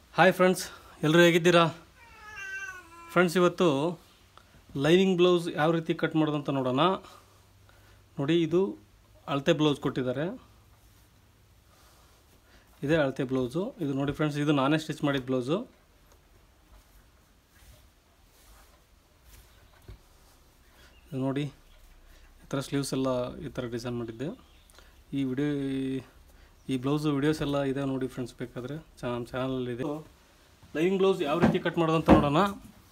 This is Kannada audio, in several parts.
ಹಾಯ್ ಫ್ರೆಂಡ್ಸ್ ಎಲ್ಲರೂ ಹೇಗಿದ್ದೀರಾ ಫ್ರೆಂಡ್ಸ್ ಇವತ್ತು ಲೈನಿಂಗ್ ಬ್ಲೌಸ್ ಯಾವ ರೀತಿ ಕಟ್ ಮಾಡೋದು ಅಂತ ನೋಡೋಣ ನೋಡಿ ಇದು ಅಳತೆ ಬ್ಲೌಸ್ ಕೊಟ್ಟಿದ್ದಾರೆ ಇದೇ ಅಳತೆ ಬ್ಲೌಸು ಇದು ನೋಡಿ ಫ್ರೆಂಡ್ಸ್ ಇದು ನಾನೇ ಸ್ಟಿಚ್ ಮಾಡಿದ ಬ್ಲೌಸು ಇದು ನೋಡಿ ಈ ಥರ ಸ್ಲೀವ್ಸ್ ಎಲ್ಲ ಈ ಥರ ಡಿಸೈನ್ ಮಾಡಿದ್ದೆ ಈ ವಿಡಿಯೋ ಈ ಬ್ಲೌಸು ವಿಡಿಯೋಸ್ ಎಲ್ಲ ಇದೆ ನೋಡಿ ಫ್ರೆಂಡ್ಸ್ ಬೇಕಾದರೆ ನಮ್ಮ ಚಾನಲಲ್ಲಿದೆ ಲೈನಿಂಗ್ ಬ್ಲೌಸ್ ಯಾವ ರೀತಿ ಕಟ್ ಮಾಡೋದು ಅಂತ ನೋಡೋಣ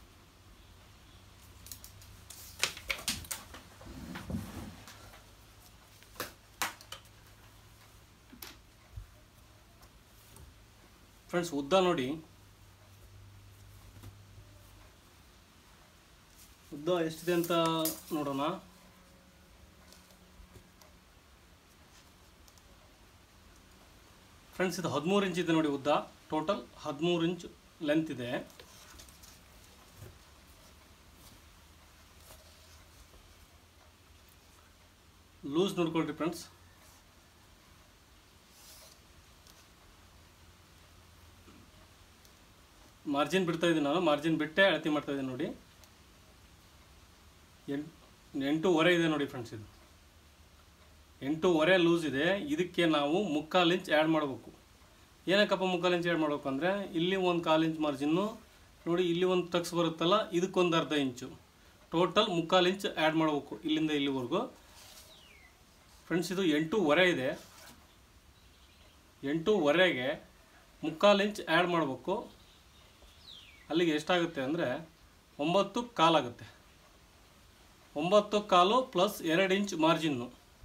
ಫ್ರೆಂಡ್ಸ್ ಉದ್ದ ನೋಡಿ ಉದ್ದ ಎಷ್ಟಿದೆ ಅಂತ ನೋಡೋಣ ಫ್ರೆಂಡ್ಸ್ ಇದು ಹದಿಮೂರು ಇಂಚ್ ಇದೆ ನೋಡಿ ಉದ್ದ ಟೋಟಲ್ ಹದಿಮೂರು ಇಂಚ್ ಲೆಂತ್ ಇದೆ ಲೂಸ್ ನೋಡ್ಕೊಳ್ರಿ ಫ್ರೆಂಡ್ಸ್ ಮಾರ್ಜಿನ್ ಬಿಡ್ತಾ ಇದ್ದೀನಿ ನಾನು ಮಾರ್ಜಿನ್ ಬಿಟ್ಟೆ ಅಳತೆ ಮಾಡ್ತಾ ಇದ್ದೀನಿ ನೋಡಿ ಎಂಟು ಎಂಟೂವರೆ ಇದೆ ನೋಡಿ ಫ್ರೆಂಡ್ಸ್ ಇದು ಎಂಟೂವರೆ ಲೂಸ್ ಇದೆ ಇದಕ್ಕೆ ನಾವು ಮುಕ್ಕಾಲು ಇಂಚ್ ಆ್ಯಡ್ ಮಾಡಬೇಕು ಏನಕ್ಕಪ್ಪ ಮುಕ್ಕಾಲು ಇಂಚ್ ಆ್ಯಡ್ ಮಾಡಬೇಕು ಅಂದರೆ ಇಲ್ಲಿ ಒಂದು ಕಾಲು ಇಂಚ್ ಮಾರ್ಜಿನ್ನು ನೋಡಿ ಇಲ್ಲಿ ಒಂದು ಟಕ್ಸ್ ಬರುತ್ತಲ್ಲ ಇದಕ್ಕೊಂದು ಅರ್ಧ ಇಂಚು ಟೋಟಲ್ ಮುಕ್ಕಾಲು ಇಂಚ್ ಆ್ಯಡ್ ಮಾಡಬೇಕು ಇಲ್ಲಿಂದ ಇಲ್ಲಿವರೆಗೂ ಫ್ರೆಂಡ್ಸ್ ಇದು ಎಂಟೂವರೆ ಇದೆ ಎಂಟೂವರೆಗೆ ಮುಕ್ಕಾಲು ಇಂಚ್ ಆ್ಯಡ್ ಮಾಡಬೇಕು ಅಲ್ಲಿಗೆ ಎಷ್ಟಾಗುತ್ತೆ ಅಂದರೆ ಒಂಬತ್ತು ಕಾಲಾಗುತ್ತೆ ಒಂಬತ್ತು ಕಾಲು ಪ್ಲಸ್ ಎರಡು ಇಂಚ್ ಮಾರ್ಜಿನ್ನು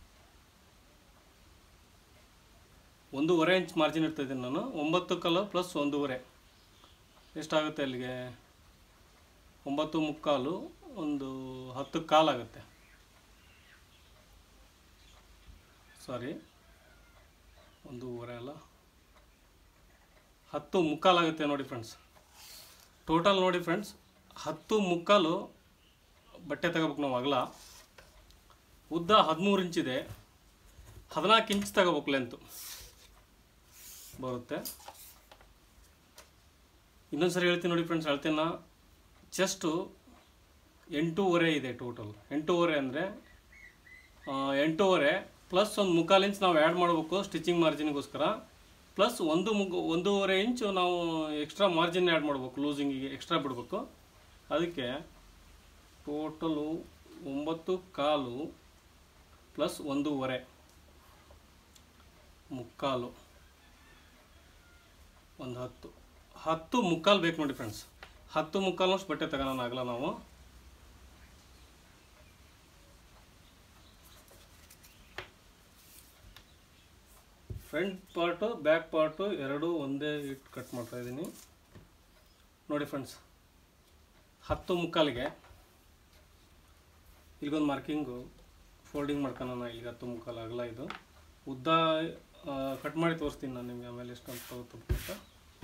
ಒಂದೂವರೆ ಇಂಚ್ ಮಾರ್ಜಿನ್ ಇಡ್ತಾ ಇದ್ದೀನಿ ನಾನು ಒಂಬತ್ತು ಕಾಲು ಪ್ಲಸ್ ಒಂದೂವರೆ ಎಷ್ಟಾಗುತ್ತೆ ಅಲ್ಲಿಗೆ ಒಂಬತ್ತು ಮುಕ್ಕಾಲು ಒಂದು ಹತ್ತು ಕಾಲಾಗುತ್ತೆ ಸಾರಿ ಒಂದೂವರೆ ಅಲ್ಲ ಹತ್ತು ಮುಕ್ಕಾಲಾಗುತ್ತೆ ನೋಡಿ ಫ್ರೆಂಡ್ಸ್ ಟೋಟಲ್ ನೋಡಿ ಫ್ರೆಂಡ್ಸ್ ಹತ್ತು ಮುಕ್ಕಾಲು ಬಟ್ಟೆ ತಗೋಬೇಕು ನಾವು ಅಗಲ ಉದ್ದ ಹದಿಮೂರು ಇಂಚಿದೆ ಹದಿನಾಲ್ಕು ಇಂಚ್ ತಗೋಬೇಕು ಲೆಂತು ಬರುತ್ತೆ ಇನ್ನೊಂದು ಸರಿ ಹೇಳ್ತೀನಿ ನೋಡಿ ಫ್ರೆಂಡ್ಸ್ ಅಳ್ತೇನ ಚೆಸ್ಟು ಎಂಟೂವರೆ ಇದೆ ಟೋಟಲ್ ಎಂಟೂವರೆ ಅಂದರೆ ಎಂಟೂವರೆ ಪ್ಲಸ್ ಒಂದು ಮುಕ್ಕಾಲು ಇಂಚ್ ನಾವು ಆ್ಯಡ್ ಮಾಡಬೇಕು ಸ್ಟಿಚಿಂಗ್ ಮಾರ್ಜಿನ್ಗೋಸ್ಕರ ಪ್ಲಸ್ ಒಂದು ಮುಗ್ ಒಂದೂವರೆ ಇಂಚು ನಾವು ಎಕ್ಸ್ಟ್ರಾ ಮಾರ್ಜಿನ್ ಆ್ಯಡ್ ಮಾಡಬೇಕು ಲೂಸಿಂಗಿಗೆ ಎಕ್ಸ್ಟ್ರಾ ಬಿಡಬೇಕು ಅದಕ್ಕೆ ಟೋಟಲು ಒಂಬತ್ತು ಕಾಲು ಪ್ಲಸ್ ಒಂದೂವರೆ ಮುಕ್ಕಾಲು ಒಂದು ಹತ್ತು ಹತ್ತು ಮುಕ್ಕಾಲು ಬೇಕು ನೋಡಿ ಫ್ರೆಂಡ್ಸ್ ಹತ್ತು ಮುಕ್ಕಾಲಷ್ಟು ಬಟ್ಟೆ ತಗೋಣ ಆಗಲ್ಲ ನಾವು ಫ್ರಂಟ್ ಪಾರ್ಟು ಬ್ಯಾಕ್ ಪಾರ್ಟು ಎರಡೂ ಒಂದೇ ಇಟ್ಟು ಕಟ್ ಮಾಡ್ತಾ ಇದ್ದೀನಿ ನೋಡಿ ಫ್ರೆಂಡ್ಸ್ ಹತ್ತು ಮುಕ್ಕಾಲಿಗೆ ಇಲ್ಲಿಗೊಂದು ಮಾರ್ಕಿಂಗು ಫೋಲ್ಡಿಂಗ್ ಮಾಡ್ಕೊಳ್ಳೋಣ ಇಲ್ಲಿಗೆ ಹತ್ತು ಮುಕ್ಕಾಲು ಆಗಲ್ಲ ಇದು ಉದ್ದ ಕಟ್ ಮಾಡಿ ತೋರಿಸ್ತೀನಿ ನಾನು ನಿಮಗೆ ಆಮೇಲೆ ಎಷ್ಟು ಅಂತ ತಗೋಬೇಕು ಅಂತ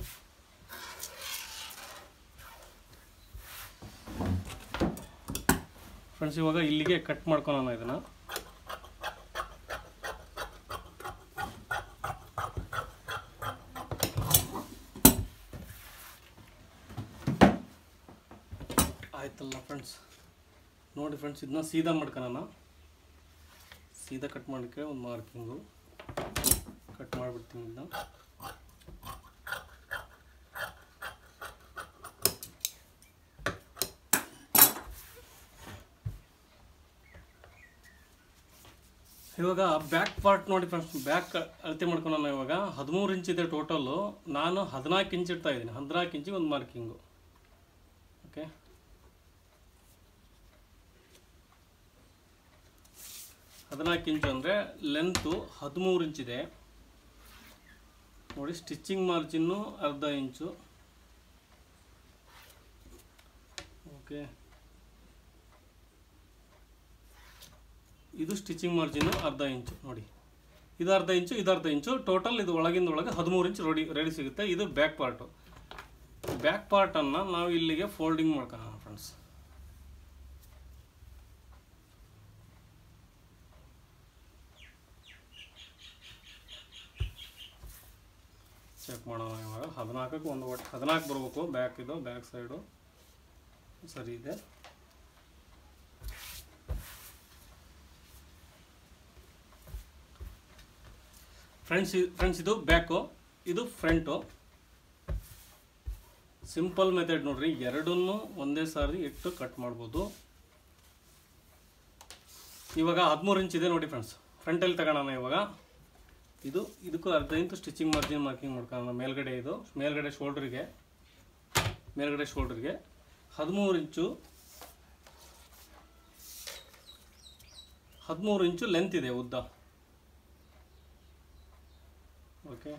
ಫ್ರೆಂಡ್ಸ್ ಇವಾಗ ಇಲ್ಲಿಗೆ ಕಟ್ ಮಾಡ್ಕೊಳ್ಳೋಣ ಇದನ್ನು ಆಯ್ತಲ್ಲ ಫ್ರೆಂಡ್ಸ್ ನೋಡಿ ಫ್ರೆಂಡ್ಸ್ ಇದನ್ನ ಸೀದಾ ಮಾಡ್ಕೊಳ್ಳೋಣ ಸೀದಾ ಕಟ್ ಮಾಡೋಕ್ಕೆ ಒಂದು ಮಾರ್ಕಿಂಗು ಕಟ್ ಮಾಡಿಬಿಡ್ತೀನಿ ಇದನ್ನ ಇವಾಗ ಬ್ಯಾಕ್ ಪಾರ್ಟ್ ನೋಡಿ ಫ್ರೆಂಡ್ಸ್ ಬ್ಯಾಕ್ ಅಳತೆ ಮಾಡ್ಕೊಳ್ಳೋಣ ಇವಾಗ ಹದಿಮೂರು ಇಂಚ್ ಇದೆ ಟೋಟಲ್ಲು ನಾನು ಹದಿನಾಲ್ಕು ಇಂಚ್ ಇಡ್ತಾ ಇದ್ದೀನಿ ಹದಿನಾಲ್ಕು ಇಂಚಿಗೆ ಒಂದು ಮಾರ್ಕಿಂಗು ಓಕೆ ಹದಿನಾಲ್ಕು ಇಂಚು ಅಂದರೆ ಲೆಂತು ಹದಿಮೂರು ಇಂಚಿದೆ ನೋಡಿ ಸ್ಟಿಚ್ಚಿಂಗ್ ಮಾರ್ಜಿನ್ನು ಅರ್ಧ ಇಂಚು ಓಕೆ ಇದು ಸ್ಟಿಚಿಂಗ್ ಮಾರ್ಜಿನ್ನು ಅರ್ಧ ಇಂಚು ನೋಡಿ ಇದು ಅರ್ಧ ಇಂಚು ಇದು ಅರ್ಧ ಇಂಚು ಟೋಟಲ್ ಇದು ಒಳಗಿಂದ ಒಳಗೆ ಹದಿಮೂರು ಇಂಚು ರೆಡಿ ರೆಡಿ ಸಿಗುತ್ತೆ ಇದು ಬ್ಯಾಕ್ ಪಾರ್ಟು ಬ್ಯಾಕ್ ಪಾರ್ಟನ್ನು ನಾವು ಇಲ್ಲಿಗೆ ಫೋಲ್ಡಿಂಗ್ ಮಾಡ್ಕೊಳ್ಳೋಣ ಫ್ರೆಂಡ್ಸ್ ಚೆಕ್ ಮಾಡೋಣ ಇವಾಗ ಹದಿನಾಲ್ಕಕ್ಕೆ ಒಂದು ಒಟ್ಟು ಹದಿನಾಲ್ಕು ಬರಬೇಕು ಬ್ಯಾಕ್ ಇದು ಬ್ಯಾಕ್ ಸೈಡು ಸರಿ ಇದೆ ಫ್ರೆಂಡ್ಸ್ ಫ್ರೆಂಡ್ಸ್ ಇದು ಬ್ಯಾಕು ಇದು ಫ್ರಂಟು ಸಿಂಪಲ್ ಮೆಥಡ್ ನೋಡ್ರಿ ಎರಡನ್ನೂ ಒಂದೇ ಸಾರಿ ಇಟ್ಟು ಕಟ್ ಮಾಡ್ಬೋದು ಇವಾಗ ಹದಿಮೂರು ಇಂಚ್ ಇದೆ ನೋಡಿ ಫ್ರೆಂಡ್ಸ್ ಫ್ರಂಟಲ್ಲಿ ತಗೋಣ ಇವಾಗ ಇದು ಇದಕ್ಕೂ ಅರ್ಧ ಇಂಚು ಸ್ಟಿಚಿಂಗ್ ಮಾರ್ಜಿನ್ ಮಾರ್ಕಿಂಗ್ ಮಾಡ್ಕೊಳ್ಳೋಣ ಮೇಲ್ಗಡೆ ಇದು ಮೇಲ್ಗಡೆ ಶೋಲ್ಡ್ರಿಗೆ ಮೇಲ್ಗಡೆ ಶೋಲ್ಡ್ರಿಗೆ ಹದಿಮೂರು ಇಂಚು ಹದಿಮೂರು ಇಂಚು ಲೆಂತ್ ಇದೆ ಉದ್ದ ಓಕೆ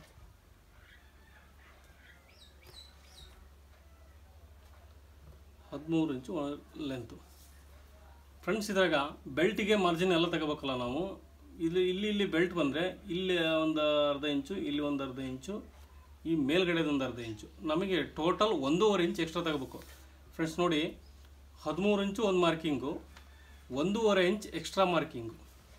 ಹದಿಮೂರು ಇಂಚು ಲೆಂತು ಫ್ರೆಂಡ್ಸ್ ಇದ್ರಾಗ ಬೆಲ್ಟಿಗೆ ಮಾರ್ಜಿನ್ ಎಲ್ಲ ತಗೋಬೇಕಲ್ಲ ನಾವು ಇಲ್ಲಿ ಇಲ್ಲಿ ಇಲ್ಲಿ ಬೆಲ್ಟ್ ಬಂದರೆ ಇಲ್ಲಿ ಒಂದು ಅರ್ಧ ಇಂಚು ಇಲ್ಲಿ ಒಂದು ಅರ್ಧ ಇಂಚು ಈ ಮೇಲ್ಗಡೆದು ಒಂದು ಅರ್ಧ ಇಂಚು ನಮಗೆ ಟೋಟಲ್ ಒಂದೂವರೆ ಇಂಚ್ ಎಕ್ಸ್ಟ್ರಾ ತಗೋಬೇಕು ಫ್ರೆಂಡ್ಸ್ ನೋಡಿ ಹದಿಮೂರು ಇಂಚು ಒಂದು ಮಾರ್ಕಿಂಗು ಒಂದೂವರೆ ಇಂಚ್ ಎಕ್ಸ್ಟ್ರಾ ಮಾರ್ಕಿಂಗು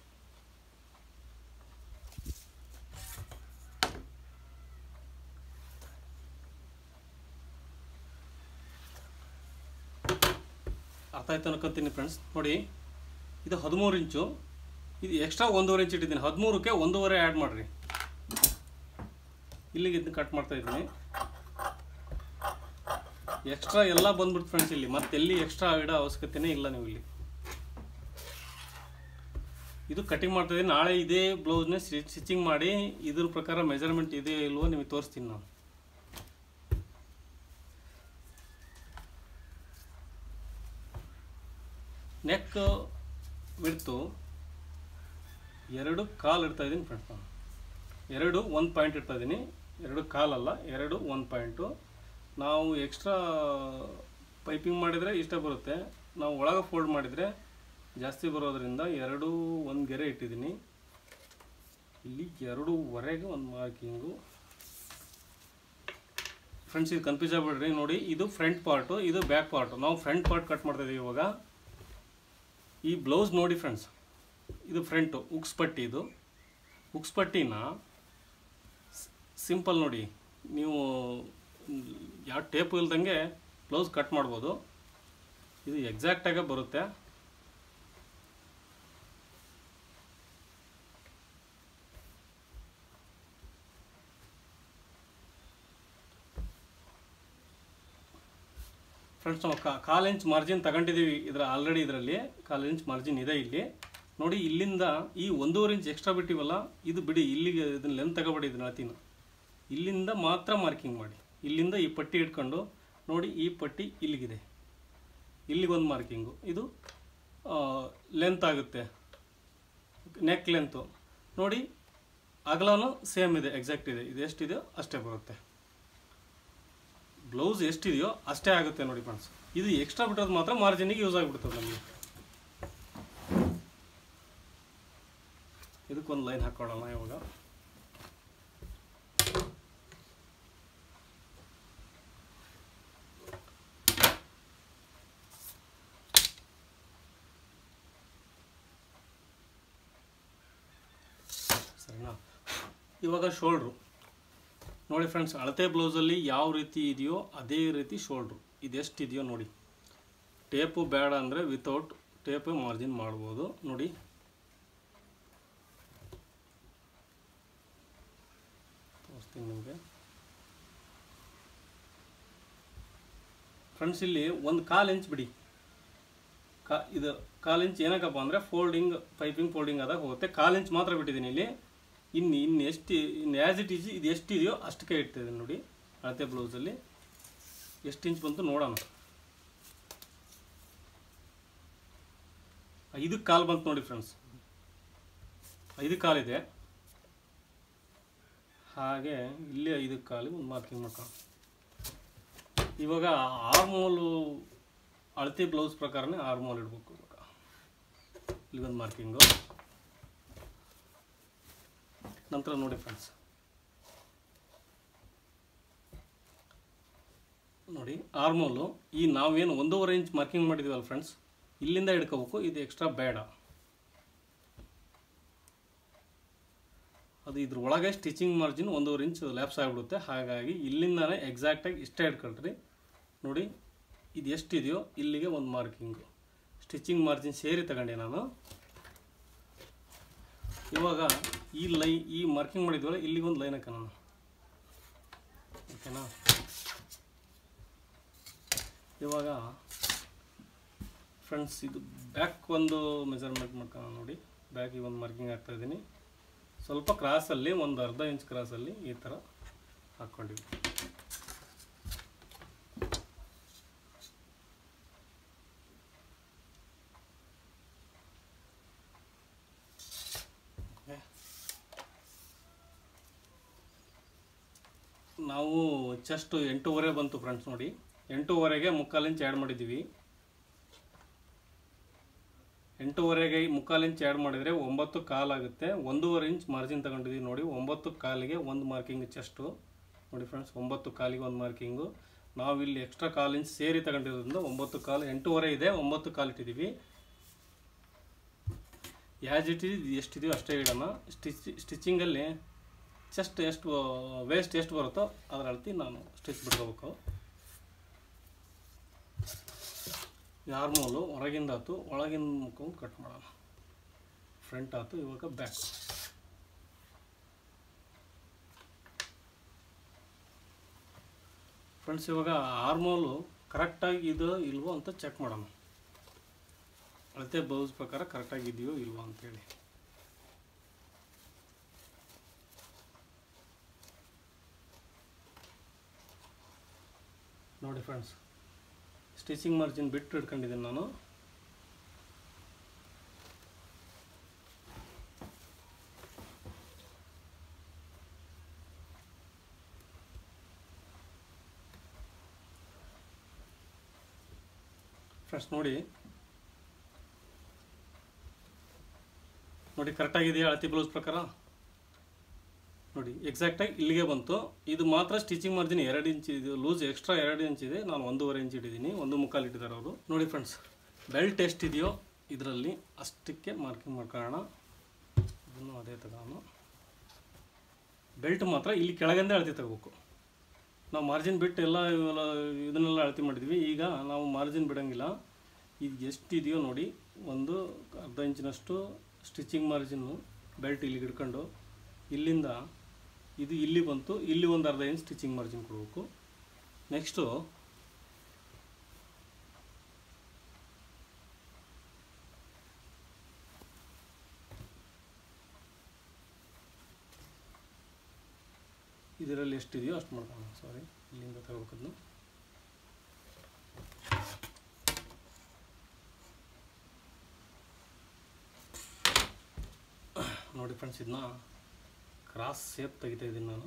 ಅರ್ಥ ಆಯ್ತು ಅನ್ಕೋತೀನಿ ಫ್ರೆಂಡ್ಸ್ ನೋಡಿ ಇದು ಹದಿಮೂರು ಇಂಚು ಇದು ಎಕ್ಸ್ಟ್ರಾ ಒಂದೂವರೆ ಇಂಚ್ ಇಟ್ಟಿದ್ದೀನಿ ಹದಿಮೂರಕ್ಕೆ ಒಂದೂವರೆ ಆ್ಯಡ್ ಮಾಡಿರಿ ಇಲ್ಲಿಗೆ ಇದನ್ನ ಕಟ್ ಮಾಡ್ತಾ ಇದ್ದೀನಿ ಎಕ್ಸ್ಟ್ರಾ ಎಲ್ಲ ಬಂದ್ಬಿಡ್ತು ಫ್ರೆಂಡ್ಸ್ ಇಲ್ಲಿ ಮತ್ತೆ ಎಲ್ಲಿ ಎಕ್ಸ್ಟ್ರಾ ಇಡೋ ಅವಶ್ಯಕತೆನೇ ಇಲ್ಲ ನೀವು ಇಲ್ಲಿ ಇದು ಕಟಿಂಗ್ ಮಾಡ್ತಾ ಇದ್ದೀನಿ ನಾಳೆ ಇದೇ ಬ್ಲೌಸ್ನ ಸ್ಟಿಚಿಂಗ್ ಮಾಡಿ ಇದ್ರ ಪ್ರಕಾರ ಮೆಜರ್ಮೆಂಟ್ ಇದೆ ಇಲ್ವೋ ನಿಮಗೆ ತೋರಿಸ್ತೀನಿ ನಾನು ನೆಕ್ ಬಿಡ್ತು ಎರಡು ಕಾಲು ಇಡ್ತಾ ಇದ್ದೀನಿ ಫ್ರೆಂಡ್ಸ್ ನಾನು ಎರಡು ಒಂದು ಪಾಯಿಂಟ್ ಇಡ್ತಾ ಇದ್ದೀನಿ ಎರಡು ಕಾಲಲ್ಲ ಎರಡು ಒಂದು ಪಾಯಿಂಟು ನಾವು ಎಕ್ಸ್ಟ್ರಾ ಪೈಪಿಂಗ್ ಮಾಡಿದರೆ ಇಷ್ಟ ಬರುತ್ತೆ ನಾವು ಒಳಗೆ ಫೋಲ್ಡ್ ಮಾಡಿದರೆ ಜಾಸ್ತಿ ಬರೋದ್ರಿಂದ ಎರಡು ಒಂದು ಗೆರೆ ಇಟ್ಟಿದ್ದೀನಿ ಇಲ್ಲಿ ಎರಡೂವರೆಗೆ ಒಂದು ಮಾರ್ಕಿಂಗು ಫ್ರೆಂಡ್ಸ್ ಇದು ಕನ್ಫ್ಯೂಸ್ ಆಗ್ಬಿಡ್ರಿ ನೋಡಿ ಇದು ಫ್ರಂಟ್ ಪಾರ್ಟು ಇದು ಬ್ಯಾಕ್ ಪಾರ್ಟು ನಾವು ಫ್ರಂಟ್ ಪಾರ್ಟ್ ಕಟ್ ಮಾಡ್ತಾ ಇದೀವಿ ಇವಾಗ ಈ ಬ್ಲೌಸ್ ನೋಡಿ ಫ್ರೆಂಡ್ಸ್ ಇದು ಫ್ರಂಟು ಉಕ್ಸ್ ಪಟ್ಟಿ ಇದು ಉಕ್ಸ್ ಪಟ್ಟಿನ ಸಿಂಪಲ್ ನೋಡಿ ನೀವು ಯಾವ ಟೇಪು ಇಲ್ದಂಗೆ ಬ್ಲೌಸ್ ಕಟ್ ಮಾಡ್ಬೋದು ಇದು ಎಕ್ಸಾಕ್ಟಾಗೆ ಬರುತ್ತೆ ಫ್ರೆಂಡ್ಸ್ ನಾವು ಕಾ ಕಾಲು ಇಂಚ್ ಮಾರ್ಜಿನ್ ತಗೊಂಡಿದ್ದೀವಿ ಇದರ ಆಲ್ರೆಡಿ ಇದರಲ್ಲಿ ಕಾಲು ಇಂಚ್ ಮಾರ್ಜಿನ್ ಇದೆ ಇಲ್ಲಿ ನೋಡಿ ಇಲ್ಲಿಂದ ಈ ಒಂದೂವರೆ ಇಂಚ್ ಎಕ್ಸ್ಟ್ರಾ ಬಿಟ್ಟಿವಲ್ಲ ಇದು ಬಿಡಿ ಇಲ್ಲಿಗೆ ಇದನ್ನ ಲೆಂತ್ ತಗೋಬೇಡಿ ಇದನ್ನ ಅತಿನ ಇಲ್ಲಿಂದ ಮಾತ್ರ ಮಾರ್ಕಿಂಗ್ ಮಾಡಿ ಇಲ್ಲಿಂದ ಈ ಪಟ್ಟಿ ಇಟ್ಕೊಂಡು ನೋಡಿ ಈ ಪಟ್ಟಿ ಇಲ್ಲಿಗಿದೆ ಇಲ್ಲಿಗೊಂದು ಮಾರ್ಕಿಂಗು ಇದು ಲೆಂತ್ ಆಗುತ್ತೆ ನೆಕ್ ಲೆಂತು ನೋಡಿ ಅಗಲನೂ ಸೇಮ್ ಇದೆ ಎಕ್ಸಾಕ್ಟ್ ಇದೆ ಇದು ಎಷ್ಟಿದೆಯೋ ಅಷ್ಟೇ ಬರುತ್ತೆ ಬ್ಲೌಸ್ ಎಷ್ಟಿದೆಯೋ ಅಷ್ಟೇ ಆಗುತ್ತೆ ನೋಡಿ ಫ್ರೆಂಡ್ಸ್ ಇದು ಎಕ್ಸ್ಟ್ರಾ ಬಿಟ್ಟೋದು ಮಾತ್ರ ಮಾರ್ಜಿನಿಗೆ ಯೂಸ್ ಆಗಿಬಿಡ್ತದೆ ನಮಗೆ ಇದಕ್ಕೊಂದು ಲೈನ್ ಹಾಕೊಳ್ಳೋಣ ಇವಾಗ ಸರಿನಾ ಇವಾಗ ಶೋಲ್ಡ್ರು ನೋಡಿ ಫ್ರೆಂಡ್ಸ್ ಅಳತೆ ಬ್ಲೌಸಲ್ಲಿ ಯಾವ ರೀತಿ ಇದೆಯೋ ಅದೇ ರೀತಿ ಶೋಲ್ಡ್ರು ಇದೆಷ್ಟಿದೆಯೋ ನೋಡಿ ಟೇಪು ಬೇಡ ಅಂದರೆ ವಿತೌಟ್ ಟೇಪು ಮಾರ್ಜಿನ್ ಮಾಡ್ಬೋದು ನೋಡಿ ತೋರಿಸ್ತೀನಿ ನಿಮಗೆ ಫ್ರೆಂಡ್ಸ್ ಇಲ್ಲಿ ಒಂದು ಕಾಲು ಇಂಚ್ ಬಿಡಿ ಕಾ ಇದು ಕಾಲು ಇಂಚ್ ಏನಕ್ಕಪ್ಪ ಅಂದರೆ ಫೋಲ್ಡಿಂಗ್ ಪೈಪಿಂಗ್ ಫೋಲ್ಡಿಂಗ್ ಆದಾಗ ಹೋಗುತ್ತೆ ಕಾಲು ಇಂಚ್ ಮಾತ್ರ ಬಿಟ್ಟಿದ್ದೀನಿ ಇಲ್ಲಿ ಇನ್ನು ಇನ್ನು ಎಷ್ಟು ಇನ್ನು ಆ್ಯಸ್ ಇಟ್ ಈಸ್ ಇದು ಎಷ್ಟಿದೆಯೋ ಅಷ್ಟಕ್ಕೆ ಇಡ್ತಿದ್ದೀನಿ ನೋಡಿ ಅಳತೆ ಬ್ಲೌಸಲ್ಲಿ ಎಷ್ಟು ಇಂಚ್ ಬಂತು ನೋಡೋಣ ಐದಕ್ಕೆ ಕಾಲು ಬಂತು ನೋಡಿ ಫ್ರೆಂಡ್ಸ್ ಐದು ಕಾಲಿದೆ ಹಾಗೆ ಇಲ್ಲಿ ಐದಕ್ಕೆ ಕಾಲಿಗೆ ಒಂದು ಮಾರ್ಕಿಂಗ್ ಮಾಡ್ಕೊಳ್ಳೋಣ ಇವಾಗ ಆರ್ಮೋಲು ಅಳತೆ ಬ್ಲೌಸ್ ಪ್ರಕಾರನೇ ಆರ್ಮೋಲ್ ಇಡಬೇಕು ಇವಾಗ ಇಲ್ಲಿಗೊಂದು ಮಾರ್ಕಿಂಗು ನಂತರ ನೋಡಿ ಫ್ರೆಂಡ್ಸ್ ನೋಡಿ ಆರ್ಮೋಲು ಈ ನಾವೇನು ಒಂದೂವರೆ ಇಂಚ್ ಮಾರ್ಕಿಂಗ್ ಮಾಡಿದ್ದೀವಲ್ಲ ಫ್ರೆಂಡ್ಸ್ ಇಲ್ಲಿಂದ ಹಿಡ್ಕೋಬೇಕು ಇದು ಎಕ್ಸ್ಟ್ರಾ ಬೇಡ ಅದು ಇದ್ರ ಒಳಗೆ ಸ್ಟಿಚಿಂಗ್ ಮಾರ್ಜಿನ್ ಒಂದೂವರೆ ಇಂಚ್ ಲ್ಯಾಪ್ಸ್ ಆಗಿಬಿಡುತ್ತೆ ಹಾಗಾಗಿ ಇಲ್ಲಿಂದನೇ ಎಕ್ಸಾಕ್ಟಾಗಿ ಇಷ್ಟೇ ಇಟ್ಕೊಳ್ರಿ ನೋಡಿ ಇದು ಎಷ್ಟಿದೆಯೋ ಇಲ್ಲಿಗೆ ಒಂದು ಮಾರ್ಕಿಂಗು ಸ್ಟಿಚಿಂಗ್ ಮಾರ್ಜಿನ್ ಸೇರಿ ತಗೊಂಡೆ ನಾನು ಇವಾಗ ಈ ಲೈ ಈ ಮಾರ್ಕಿಂಗ್ ಮಾಡಿದ್ವಲ್ಲ ಇಲ್ಲಿಗೆ ಒಂದು ಲೈನ್ ಹಾಕೋಣ ಓಕೆನಾ ಇವಾಗ ಫ್ರೆಂಡ್ಸ್ ಇದು ಬ್ಯಾಕ್ ಒಂದು ಮೆಜರ್ಮೆಂಟ್ ಮಾಡ್ಕೊಳ್ಳೋಣ ನೋಡಿ ಬ್ಯಾಕಿಗೆ ಒಂದು ಮಾರ್ಕಿಂಗ್ ಹಾಕ್ತಾ ಇದ್ದೀನಿ ಸ್ವಲ್ಪ ಕ್ರಾಸಲ್ಲಿ ಒಂದು ಅರ್ಧ ಇಂಚ್ ಕ್ರಾಸಲ್ಲಿ ಈ ಥರ ಹಾಕ್ಕೊಂಡಿದ್ವಿ Okay. ನಾವು ಚೆಸ್ಟ್ ಎಂಟೂವರೆ ಬಂತು ಫ್ರೆಂಡ್ಸ್ ನೋಡಿ ಎಂಟೂವರೆಗೆ ಮುಕ್ಕಾಲು ಇಂಚ್ ಆ್ಯಡ್ ಮಾಡಿದ್ದೀವಿ ಎಂಟೂವರೆಗೆ ಮುಕ್ಕಾಲು ಇಂಚ್ ಆ್ಯಡ್ ಮಾಡಿದರೆ ಒಂಬತ್ತು ಕಾಲಾಗುತ್ತೆ ಒಂದೂವರೆ ಇಂಚ್ ಮಾರ್ಜಿನ್ ತಗೊಂಡಿದ್ದೀವಿ ನೋಡಿ ಒಂಬತ್ತು ಕಾಲಿಗೆ ಒಂದು ಮಾರ್ಕಿಂಗ್ ಚೆಸ್ಟು ನೋಡಿ ಫ್ರೆಂಡ್ಸ್ ಒಂಬತ್ತು ಕಾಲಿಗೆ ಒಂದು ಮಾರ್ಕಿಂಗು ನಾವು ಇಲ್ಲಿ ಎಕ್ಸ್ಟ್ರಾ ಕಾಲು ಇಂಚ್ ಸೇರಿ ತಗೊಂಡಿರೋದ್ರಿಂದ ಒಂಬತ್ತು ಕಾಲು ಎಂಟೂವರೆ ಇದೆ ಒಂಬತ್ತು ಕಾಲು ಇಟ್ಟಿದ್ದೀವಿ ಯಾಸ್ ಇಟ್ ಇಸ್ ಎಷ್ಟಿದೆಯೋ ಅಷ್ಟೇ ಇಡೋಣ ಸ್ಟಿಚ್ ಸ್ಟಿಚಿಂಗಲ್ಲಿ ಚೆಸ್ಟ್ ಎಷ್ಟು ವೇಸ್ಟ್ ಎಷ್ಟು ಬರುತ್ತೋ ಅದರ ಅಳತಿ ನಾನು ಸ್ಟಿಚ್ ಬಿಡ್ಕೋಬೇಕು ಯಾರ್ಮೋಲು ಹೊರಗಿಂದ ಆಯ್ತು ಒಳಗಿಂದ ಮುಖವನ್ನು ಕಟ್ ಮಾಡೋಣ ಫ್ರಂಟ್ ಆಯ್ತು ಇವಾಗ ಬ್ಯಾಕ್ ಫ್ರೆಂಡ್ಸ್ ಇವಾಗ ಆರ್ಮೋಲು ಕರೆಕ್ಟಾಗಿ ಇದು ಇಲ್ವೋ ಅಂತ ಚೆಕ್ ಮಾಡೋಣ ಅಳತೆ ಬ್ಲೌಸ್ ಪ್ರಕಾರ ಕರೆಕ್ಟಾಗಿ ಇದೆಯೋ ಇಲ್ವೋ ಅಂತೇಳಿ ನೋಡಿ ಫ್ರೆಂಡ್ಸ್ ಸ್ಟಿಚಿಂಗ್ ಮಾರ್ಜಿನ್ ಬಿಟ್ಟು ಇಟ್ಕೊಂಡಿದ್ದೀನಿ ನಾನು ಫ್ರೆಂಡ್ಸ್ ನೋಡಿ ನೋಡಿ ಕರೆಕ್ಟಾಗಿದೆಯಾ ಅಳತಿ ಬ್ಲೌಸ್ ಪ್ರಕಾರ ನೋಡಿ ಎಕ್ಸಾಕ್ಟಾಗಿ ಇಲ್ಲಿಗೆ ಬಂತು ಇದು ಮಾತ್ರ ಸ್ಟಿಚಿಂಗ್ ಮಾರ್ಜಿನ್ ಎರಡು ಇಂಚ್ ಇದು ಲೂಸ್ ಎಕ್ಸ್ಟ್ರಾ ಎರಡು ಇಂಚ್ ಇದೆ ನಾನು ಒಂದೂವರೆ ಇಂಚ್ ಇಟ್ಟಿದ್ದೀನಿ ಒಂದು ಮುಕ್ಕಾಲು ಇಟ್ಟಿದ್ದಾರೆ ಅವರು ನೋಡಿ ಫ್ರೆಂಡ್ಸ್ ಬೆಲ್ಟ್ ಎಷ್ಟಿದೆಯೋ ಇದರಲ್ಲಿ ಅಷ್ಟಕ್ಕೆ ಮಾರ್ಕಿಂಗ್ ಮಾಡ್ಕೊಳ್ಳೋಣ ಇದನ್ನು ಅದೇ ತಗೋಣ ಬೆಲ್ಟ್ ಮಾತ್ರ ಇಲ್ಲಿ ಕೆಳಗಿಂದ ಅಳತೆ ತಗೋಬೇಕು ನಾವು ಮಾರ್ಜಿನ್ ಬಿಟ್ಟು ಎಲ್ಲ ಇವೆಲ್ಲ ಇದನ್ನೆಲ್ಲ ಅಳತೆ ಮಾಡಿದ್ವಿ ಈಗ ನಾವು ಮಾರ್ಜಿನ್ ಬಿಡೋಂಗಿಲ್ಲ ಇದು ಎಷ್ಟಿದೆಯೋ ನೋಡಿ ಒಂದು ಅರ್ಧ ಇಂಚಿನಷ್ಟು ಸ್ಟಿಚಿಂಗ್ ಮಾರ್ಜಿನ್ನು ಬೆಲ್ಟ್ ಇಲ್ಲಿಗೆ ಹಿಡ್ಕೊಂಡು ಇಲ್ಲಿಂದ ಇದು ಇಲ್ಲಿ ಬಂತು ಇಲ್ಲಿ ಒಂದು ಅರ್ಧ ಇಂಚ್ ಸ್ಟಿಚಿಂಗ್ ಮಾರ್ಜಿನ್ ಕೊಡಬೇಕು ನೆಕ್ಸ್ಟು ಇದರಲ್ಲಿ ಎಷ್ಟಿದೆಯೋ ಅಷ್ಟು ಮಾಡ್ಕೊಳ್ಳೋಣ ಸಾರಿ ಇಲ್ಲಿಂದ ತಗೋಬೇಕದನ್ನು ನೋಡಿ ಫ್ರೆಂಡ್ಸ್ ಇದನ್ನ ಕ್ರಾಸ್ ಸೇಪ್ ತೆಗಿತಾ ಇದ್ದೀನಿ ನಾನು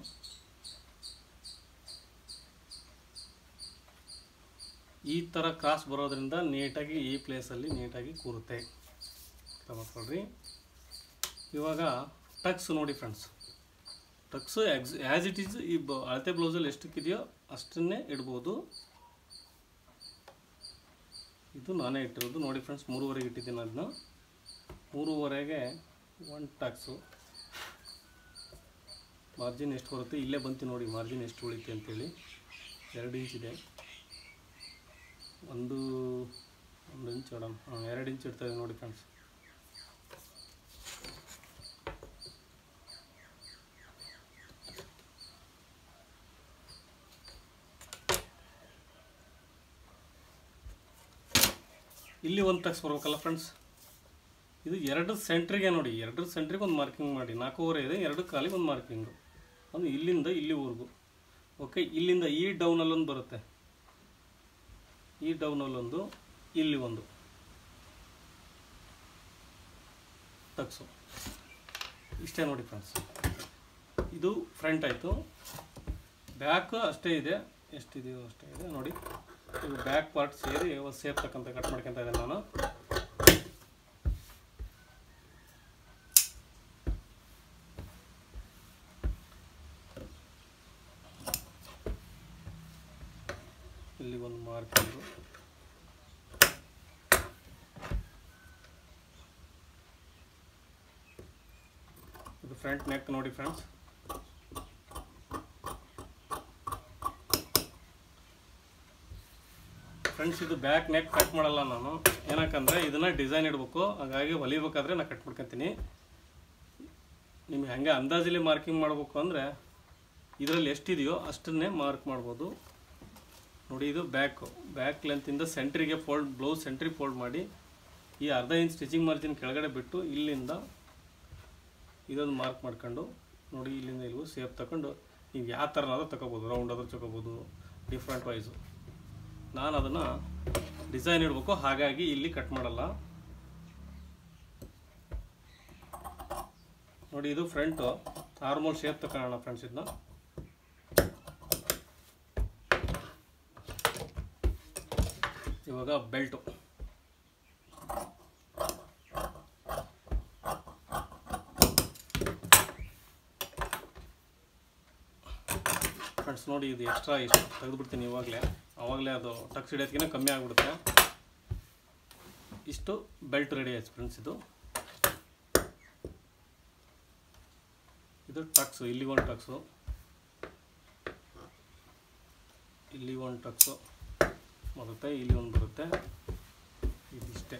ಈ ಥರ ಕ್ರಾಸ್ ಬರೋದ್ರಿಂದ ನೀಟಾಗಿ ಈ ಪ್ಲೇಸಲ್ಲಿ ನೀಟಾಗಿ ಕೂರುತ್ತೆ ಅರ್ಥ ಮಾಡ್ಕೊಳ್ರಿ ಇವಾಗ ಟಕ್ಸ್ ನೋಡಿ ಫ್ರೆಂಡ್ಸ್ ಟಕ್ಸು ಎಕ್ಸ್ ಆ್ಯಸ್ ಇಟ್ ಈಸ್ ಈ ಬ ಅಳತೆ ಬ್ಲೌಸಲ್ಲಿ ಎಷ್ಟಕ್ಕಿದೆಯೋ ಅಷ್ಟನ್ನೇ ಇಡ್ಬೋದು ಇದು ನಾನೇ ಇಟ್ಟಿರೋದು ನೋಡಿ ಫ್ರೆಂಡ್ಸ್ ಮೂರುವರೆಗೆ ಇಟ್ಟಿದ್ದೀನಿ ಅದನ್ನ ಮೂರುವರೆಗೆ ಒನ್ ಟಕ್ಸು ಮಾರ್ಜಿನ್ ಎಷ್ಟು ಬರುತ್ತೆ ಇಲ್ಲೇ ಬಂತು ನೋಡಿ ಮಾರ್ಜಿನ್ ಎಷ್ಟು ಉಳಿತೆ ಅಂತೇಳಿ ಎರಡು ಇಂಚ್ ಇದೆ ಒಂದು ಒಂದು ಇಂಚ್ ಇಡೋಣ ಹಾಂ ಎರಡು ಇಂಚ್ ಇಡ್ತಾ ಇದೆ ನೋಡಿ ಫ್ರೆಂಡ್ಸ್ ಇಲ್ಲಿ ಒಂದು ಟಕ್ಸ್ ಬರ್ಬೇಕಲ್ಲ ಫ್ರೆಂಡ್ಸ್ ಇದು ಎರಡು ಸೆಂಟ್ರಿಗೆ ನೋಡಿ ಎರಡು ಸೆಂಟ್ರಿಗೆ ಒಂದು ಮಾರ್ಕಿಂಗ್ ಮಾಡಿ ನಾಲ್ಕೂವರೆ ಇದೆ ಎರಡು ಕಾಲಿಗೆ ಒಂದು ಮಾರ್ಕಿಂಗು ಅದು ಇಲ್ಲಿಂದ ಇಲ್ಲಿವರೆಗೂ ಓಕೆ ಇಲ್ಲಿಂದ ಈ ಡೌನಲ್ಲೊಂದು ಬರುತ್ತೆ ಈ ಡೌನಲ್ಲೊಂದು ಇಲ್ಲಿ ಒಂದು ಟಕ್ಸು ಇಷ್ಟೇ ನೋಡಿ ಫ್ರೆಂಡ್ಸ್ ಇದು ಫ್ರಂಟ್ ಆಯಿತು ಬ್ಯಾಕ್ ಅಷ್ಟೇ ಇದೆ ಎಷ್ಟಿದೆಯೋ ಅಷ್ಟೇ ಇದೆ ನೋಡಿ ಇದು ಬ್ಯಾಕ್ ಪಾರ್ಟ್ ಸೇರಿ ಸೇಫ್ ತಕ್ಕಂತ ಕಟ್ ಮಾಡ್ಕೊತ ಇದ್ದೇನೆ ನಾನು ಇಲ್ಲಿ ಒಂದು ಮಾರ್ಕಿಂಗು ಇದು ಫ್ರಂಟ್ ನೆಕ್ ನೋಡಿ ಫ್ರೆಂಡ್ಸ್ ಫ್ರೆಂಡ್ಸ್ ಇದು ಬ್ಯಾಕ್ ನೆಕ್ ಕಟ್ ಮಾಡಲ್ಲ ನಾನು ಏನಕ್ಕಂದರೆ ಇದನ್ನು ಡಿಸೈನ್ ಇಡಬೇಕು ಹಾಗಾಗಿ ಹೊಲಿಬೇಕಾದ್ರೆ ನಾನು ಕಟ್ ಮಾಡ್ಕೊತೀನಿ ನಿಮಗೆ ಹಾಗೆ ಅಂದಾಜಲ್ಲಿ ಮಾರ್ಕಿಂಗ್ ಮಾಡಬೇಕು ಅಂದರೆ ಇದರಲ್ಲಿ ಎಷ್ಟಿದೆಯೋ ಅಷ್ಟನ್ನೇ ಮಾರ್ಕ್ ಮಾಡ್ಬೋದು ನೋಡಿ ಇದು ಬ್ಯಾಕು ಬ್ಯಾಕ್ ಲೆಂತಿಂದ ಸೆಂಟ್ರಿಗೆ ಫೋಲ್ಡ್ ಬ್ಲೌಸ್ ಸೆಂಟ್ರಿಗೆ ಫೋಲ್ಡ್ ಮಾಡಿ ಈ ಅರ್ಧ ಇಂಚ್ ಸ್ಟಿಚಿಂಗ್ ಮಾರ್ಜಿನ್ ಕೆಳಗಡೆ ಬಿಟ್ಟು ಇಲ್ಲಿಂದ ಇದೊಂದು ಮಾರ್ಕ್ ಮಾಡ್ಕೊಂಡು ನೋಡಿ ಇಲ್ಲಿಂದ ಇಲ್ಲಿಗೂ ಸೇಪ್ ತಗೊಂಡು ನೀವು ಯಾವ ಥರನಾದ್ರೂ ತಗೋಬೋದು ರೌಂಡ್ ಆದ್ರೂ ತಗೋಬೋದು ಡಿಫ್ರೆಂಟ್ ವೈಸು ನಾನು ಅದನ್ನು ಡಿಸೈನ್ ಇಡಬೇಕು ಹಾಗಾಗಿ ಇಲ್ಲಿ ಕಟ್ ಮಾಡಲ್ಲ ನೋಡಿ ಇದು ಫ್ರಂಟು ನಾರ್ಮಲ್ ಶೇಪ್ ತಗೊಳ್ಳೋಣ ಫ್ರೆಂಡ್ಸ್ ಇದನ್ನ ಇವಾಗ ಬೆಲ್ಟು ಫ್ರೆಂಡ್ಸ್ ನೋಡಿ ಇದು ಎಕ್ಸ್ಟ್ರಾ ಇಷ್ಟು ತೆಗೆದುಬಿಡ್ತೀನಿ ಇವಾಗಲೇ ಆವಾಗಲೇ ಅದು ಟಕ್ಸ್ ಹಿಡಿಯೋದಕ್ಕಿಂತ ಕಮ್ಮಿ ಆಗಿಬಿಡುತ್ತೆ ಇಷ್ಟು ಬೆಲ್ಟ್ ರೆಡಿ ಆಯ್ತು ಫ್ರೆಂಡ್ಸ್ ಇದು ಇದು ಟಕ್ಸು ಇಲ್ಲಿ ಒಂದು ಟಕ್ಸು ಇಲ್ಲಿ ಒಂದು ಟಕ್ಸು ಬರುತ್ತೆ ಇಲ್ಲಿ ಒಂದು ಬರುತ್ತೆ ಇದಿಷ್ಟೇ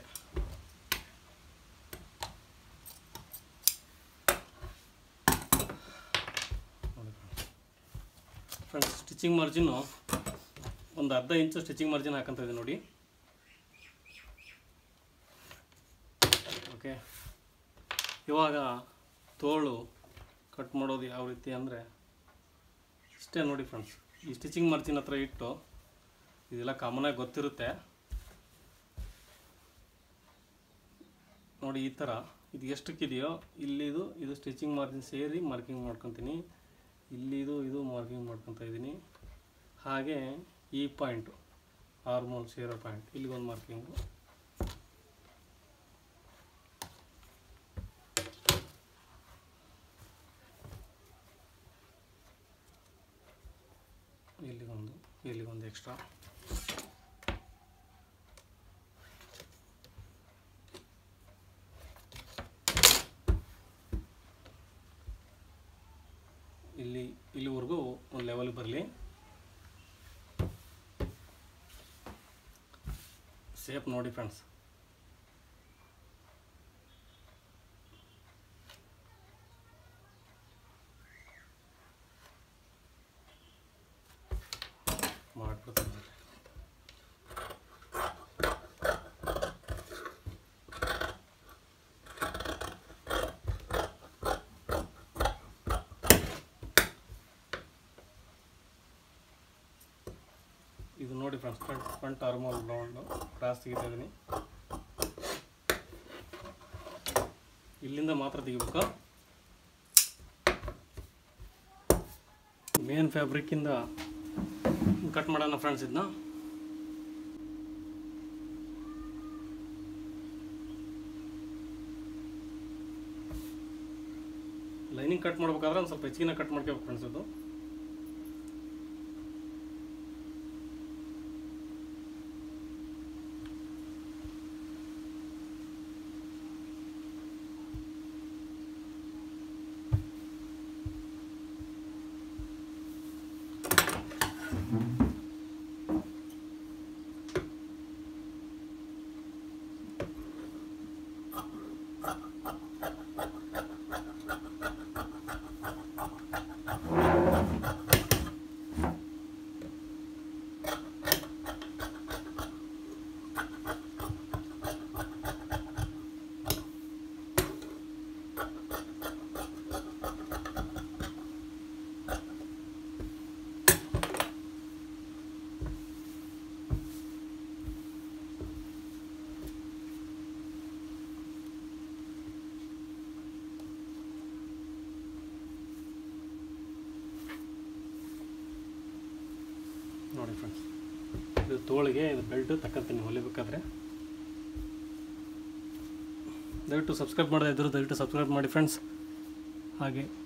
ಫ್ರೆಂಡ್ಸ್ ಸ್ಟಿಚಿಂಗ್ ಮಾರ್ಜಿನ್ನು ಒಂದು ಅರ್ಧ ಇಂಚು ಸ್ಟಿಚಿಂಗ್ ಮಾರ್ಜಿನ್ ಹಾಕಂತ ಇದೆ ನೋಡಿ ಓಕೆ ಇವಾಗ ತೋಳು ಕಟ್ ಮಾಡೋದು ಯಾವ ರೀತಿ ಅಂದರೆ ಇಷ್ಟೇ ನೋಡಿ ಫ್ರೆಂಡ್ಸ್ ಈ ಸ್ಟಿಚಿಂಗ್ ಮಾರ್ಜಿನ್ ಹತ್ರ ಇಟ್ಟು ಇದೆಲ್ಲ ಕಾಮನಾಗಿ ಗೊತ್ತಿರುತ್ತೆ ನೋಡಿ ಈ ಥರ ಇದು ಎಷ್ಟಕ್ಕಿದೆಯೋ ಇಲ್ಲಿದು ಇದು ಸ್ಟಿಚಿಂಗ್ ಮಾರ್ಜಿನ್ ಸೇರಿ ಮಾರ್ಕಿಂಗ್ ಮಾಡ್ಕೊತೀನಿ ಇಲ್ಲಿದು ಇದು ಮಾರ್ಕಿಂಗ್ ಮಾಡ್ಕೊತಾ ಇದ್ದೀನಿ ಹಾಗೆ ಈ ಪಾಯಿಂಟು ಹಾರ್ಮೋನ್ ಸೇರೋ ಪಾಯಿಂಟ್ ಇಲ್ಲಿಗೊಂದು ಮಾರ್ಕಿಂಗು ಇಲ್ಲಿಗೊಂದು ಇಲ್ಲಿಗೊಂದು ಎಕ್ಸ್ಟ್ರಾ ಇಲ್ಲಿ ಇಲ್ಲಿವರೆಗೂ ಒಂದು ಲೆವೆಲ್ ಬರಲಿ ಸೇಫ್ ನೋಡಿ ಫ್ರೆಂಡ್ಸ್ ಮಾಡ್ಬಿಡ್ತೀನಿ ಇದು ನೋಡಿ friends front front normal round cross ತೆಗಿತಾ ಇದ್ದೀನಿ ಇಲ್ಲಿಂದ ಮಾತ್ರ ತೆಗಿಬೇಕು ಮೇನ್ ಫ್ಯಾಬ್ರಿಕ್ಕಿಂದ ಕಟ್ ಮಾಡೋಣ ಫ್ರೆಂಡ್ಸ್ ಇದನ್ನ ಲೈನಿಂಗ್ ಕಟ್ ಮಾಡ್ಬೇಕಾದ್ರೆ ಒಂದು ಸ್ವಲ್ಪ ಹೆಚ್ಚಿಗೆ ಕಟ್ ಮಾಡ್ಕೋಬೇಕು ಫ್ರೆಂಡ್ಸ್ ಇದು ನೋಡಿ ಫ್ರೆಂಡ್ಸ್ ಇದು ತೋಳಿಗೆ ಇದು ಬೆಲ್ಟ್ ತಕ್ಕಂತೀನಿ ಹೊಲಿಬೇಕಾದ್ರೆ ದಯವಿಟ್ಟು ಸಬ್ಸ್ಕ್ರೈಬ್ ಮಾಡದೇ ಇದ್ದರು ದಯವಿಟ್ಟು ಸಬ್ಸ್ಕ್ರೈಬ್ ಮಾಡಿ ಫ್ರೆಂಡ್ಸ್ ಹಾಗೆ